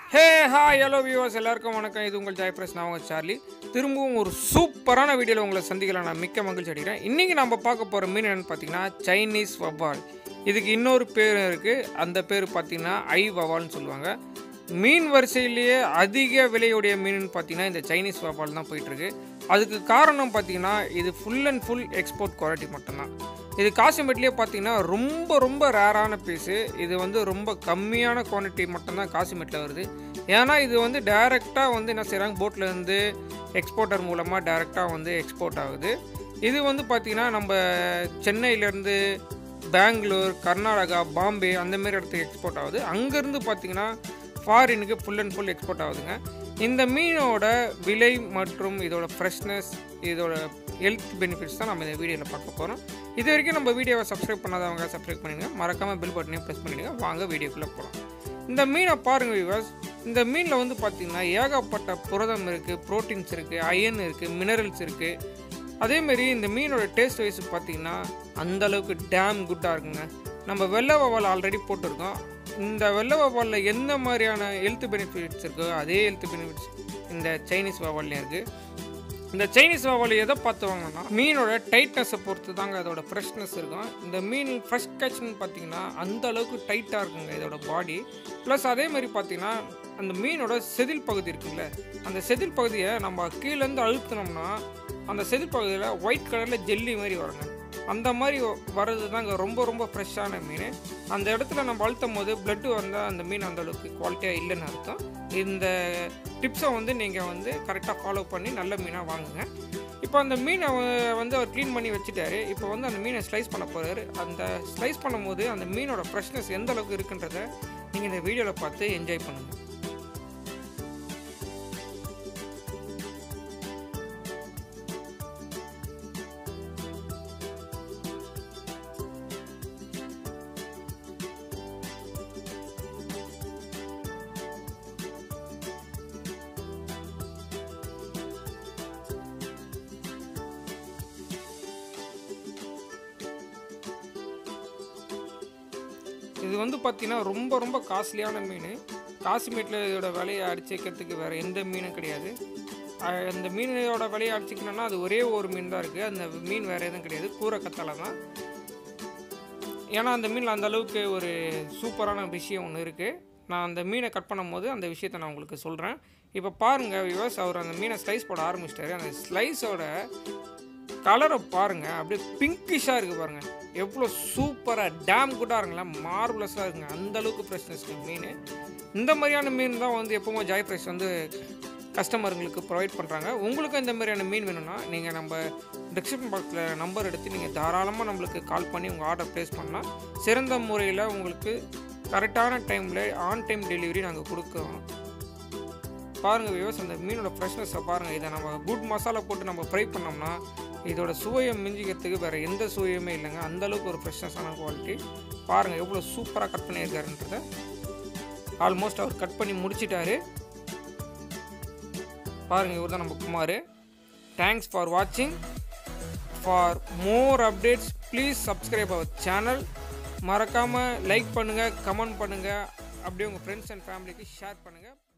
hey hi hello viewers எல்லாருக்கும் வணக்கம் இது உங்கள் ஜெயபிரஸ் நான் உங்கள் சார்லி திரும்பவும் ஒரு சூப்பரான வீடியோவில் உங்களை சந்திக்கலாம் நான் மிக்க மகிழ்ச்சி அடைகிறேன் இன்றைக்கி நம்ம பார்க்க போகிற மீன் என்னென்னு பார்த்தீங்கன்னா சைனீஸ் வவ்வால் இதுக்கு இன்னொரு பேர் இருக்குது அந்த பேர் பார்த்தீங்கன்னா ஐ வவ்வால்னு சொல்லுவாங்க மீன் வரிசையிலேயே அதிக விலையுடைய மீன் பார்த்தீங்கன்னா இந்த சைனீஸ் வவ்வால் தான் போயிட்டுருக்கு அதுக்கு காரணம் பார்த்தீங்கன்னா இது full and full export quality மட்டும்தான் இது காசிமேட்லேயே பார்த்தீங்கன்னா ரொம்ப ரொம்ப ரேரான பீஸு இது வந்து ரொம்ப கம்மியான குவான்டிட்டி மட்டும்தான் காசிமேட்டில் வருது ஏன்னா இது வந்து டைரெக்டாக வந்து என்ன செய்கிறாங்க போட்லேருந்து எக்ஸ்போர்ட்டர் மூலமாக டைரெக்டாக வந்து எக்ஸ்போர்ட் ஆகுது இது வந்து பார்த்திங்கன்னா நம்ம சென்னையிலேருந்து பெங்களூர் கர்நாடகா பாம்பே அந்த மாதிரி இடத்துக்கு எக்ஸ்போர்ட் ஆகுது அங்கேருந்து பார்த்தீங்கன்னா ஃபாரினுக்கு ஃபுல் அண்ட் ஃபுல் எக்ஸ்போர்ட் ஆகுதுங்க இந்த மீனோட விலை மற்றும் இதோட ஃப்ரெஷ்னஸ் இதோட ஹெல்த் பெனிஃபிட்ஸ் தான் நம்ம இந்த வீடியோவில் பார்க்க போகிறோம் இது வரைக்கும் நம்ம வீடியோவை சப்ஸ்கிரைப் பண்ணாதவங்க சப்ஸ்கிரைப் பண்ணிடுங்க மறக்காமல் பில் பட்டனையும் ப்ரெஸ் பண்ணிடுங்க வாங்க வீடியோக்குள்ளே போகலாம் இந்த மீனை பாருங்கள் வியூவர்ஸ் இந்த மீனில் வந்து பார்த்திங்கன்னா ஏகப்பட்ட புரதம் இருக்குது ப்ரோட்டீன்ஸ் இருக்குது அயன் இருக்குது மினரல்ஸ் இருக்குது அதேமாரி இந்த மீனோட டேஸ்ட் வைஸ் பார்த்தீங்கன்னா அந்த அளவுக்கு டேம் குட்டாக இருக்குங்க நம்ம வெள்ளை வவால் ஆல்ரெடி போட்டிருக்கோம் இந்த வெள்ளை வவாலில் எந்த மாதிரியான ஹெல்த் பெனிஃபிட்ஸ் இருக்கோ அதே ஹெல்த் பெனிஃபிட்ஸ் இந்த சைனீஸ் வவால்லையும் இருக்குது இந்த சைனீஸ் வவால் எதை பார்த்து வாங்கினா மீனோட டைட்னஸை பொறுத்து தாங்க அதோட ஃப்ரெஷ்னஸ் இருக்கும் இந்த மீன் ஃப்ரெஷ் கேட்ச்னு பார்த்தீங்கன்னா அந்த அளவுக்கு டைட்டாக இருக்குங்க இதோட பாடி ப்ளஸ் அதே மாதிரி பார்த்தீங்கன்னா அந்த மீனோட செதில் பகுதி இருக்குல்ல அந்த செதில் பகுதியை நம்ம கீழேருந்து அழுத்தினோம்னா அந்த செதில் பகுதியில் ஒயிட் கலரில் ஜெல்லி மாதிரி வருங்க அந்த மாதிரி வர்றது தாங்க ரொம்ப ரொம்ப ஃப்ரெஷ்ஷான மீன் அந்த இடத்துல நம்ம அழுத்தும் போது பிளட்டு வந்தால் அந்த மீன் அந்த அளவுக்கு குவாலிட்டியாக இல்லைன்னு அர்த்தம் இந்த டிப்ஸை வந்து நீங்கள் வந்து கரெக்டாக ஃபாலோ பண்ணி நல்ல மீனாக வாங்குங்க இப்போ அந்த மீனை வ- வந்து அவர் க்ளீன் பண்ணி வச்சுட்டாரு இப்போ வந்து அந்த மீனை ஸ்லைஸ் பண்ண போகிறாரு அந்த ஸ்லைஸ் பண்ணும்போது அந்த மீனோட ஃப்ரெஷ்னஸ் எந்த அளவுக்கு இருக்குன்றத நீங்கள் இந்த வீடியோவில் பார்த்து என்ஜாய் பண்ணுங்கள் இது வந்து பார்த்தீங்கன்னா ரொம்ப ரொம்ப காஸ்ட்லியான மீன் காசிமேட்டில் இதோட விலையை அடிச்சுக்கிறதுக்கு வேறு எந்த மீனும் கிடையாது அஹ் அந்த மீனோட விலையை அடிச்சிக்கணும்னா அது ஒரே ஒரு மீன் தான் இருக்குது அந்த மீன் வேறு எதுவும் கிடையாது கூரை கத்தாழை தான் ஏன்னா அந்த மீனில் அந்த அளவுக்கு ஒரு சூப்பரான விஷயம் ஒன்று இருக்குது நான் அந்த மீனை கட் பண்ணும்போது அந்த விஷயத்தை நான் உங்களுக்கு சொல்கிறேன் இப்போ பாருங்கள் விவஸ் அவர் அந்த மீனை ஸ்லைஸ் போட ஆரம்பிச்சிட்டாரு அந்த ஸ்லைஸோட கலரை பாருங்கள் அப்படியே பிங்கிஷாக இருக்குது பாருங்கள் எவ்வளோ சூப்பராக டேம் குட்டாக இருக்குங்களா மார்வலஸாக இருக்குங்க அந்த அளவுக்கு ஃப்ரெஷ்னஸ் மீன் இந்த மாதிரியான மீன் தான் வந்து எப்பவுமே ஜாய் ஃப்ரெஷ் வந்து கஸ்டமருங்களுக்கு ப்ரொவைட் பண்ணுறாங்க உங்களுக்கும் இந்த மாதிரியான மீன் வேணும்னா நீங்கள் நம்ம டிஸ்கிரிப்ஷன் பாக்ஸில் நம்பர் எடுத்து நீங்கள் தாராளமாக நம்மளுக்கு கால் பண்ணி உங்கள் ஆர்டர் ப்ளேஸ் பண்ணால் சிறந்த முறையில் உங்களுக்கு கரெக்டான டைமில் ஆன் டைம் டெலிவரி நாங்கள் கொடுக்குறோம் பாருங்கள் வியூஸ் அந்த மீனோட ஃப்ரெஷ்னஸை பாருங்கள் இதை நம்ம குட் மசாலா போட்டு நம்ம ஃப்ரை பண்ணோம்னா இதோட சுவையை மிஞ்சிக்கிறதுக்கு வேறு எந்த சுவையுமே இல்லைங்க அந்த அளவுக்கு ஒரு ஃப்ரெஷ்னஸான குவாலிட்டி பாருங்கள் எவ்வளோ சூப்பராக கட் பண்ணியிருக்காருன்றத ஆல்மோஸ்ட் அவர் கட் பண்ணி முடிச்சிட்டாரு பாருங்கள் இவர் தான் நம்ம குமார் தேங்க்ஸ் ஃபார் வாட்சிங் for more updates please subscribe அவர் சேனல் மறக்காமல் லைக் பண்ணுங்கள் கமெண்ட் பண்ணுங்கள் அப்படியே உங்கள் ஃப்ரெண்ட்ஸ் அண்ட் ஃபேமிலிக்கு ஷேர் பண்ணுங்கள்